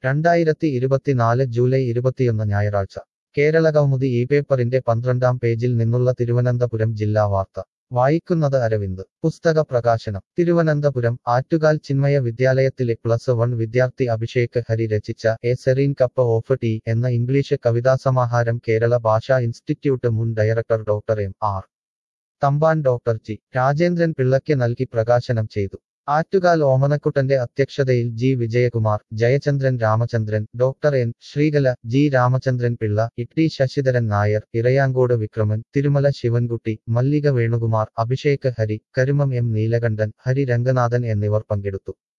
രണ്ടായിരത്തി ഇരുപത്തിനാല് ജൂലൈ ഇരുപത്തിയൊന്ന് ഞായറാഴ്ച കേരള കൗമുദി ഈ പേപ്പറിന്റെ പന്ത്രണ്ടാം പേജിൽ നിന്നുള്ള തിരുവനന്തപുരം ജില്ലാ വാർത്ത വായിക്കുന്നത് അരവിന്ദ് പുസ്തക പ്രകാശനം തിരുവനന്തപുരം ആറ്റുകാൽ ചിന്മയ വിദ്യാലയത്തിലെ പ്ലസ് വൺ വിദ്യാർത്ഥി അഭിഷേക് ഹരി രചിച്ച a serene cup of tea എന്ന ഇംഗ്ലീഷ് കവിതാസമാഹാരം കേരള ഭാഷാ ഇൻസ്റ്റിറ്റ്യൂട്ട് മുൻ director doctor M R Thampan doctor G Rajendran പിള്ളയ്ക്ക് നൽകി പ്രകാശനം ചെയ്തു ആറ്റുകാൽ ഓമനക്കുട്ടന്റെ അധ്യക്ഷതയിൽ G Vijayakumar Jayachandran Ramachandran doctor N Sreekala G Ramachandran Pillai Itty Sasidharan Nair Irayamcode Vikraman Thirumala Sivankutty Mallika Venukumar Abhishek Hari Karumam M Neelakantan Hari Ranganathan എന്നിവർ പങ്കെടുത്തു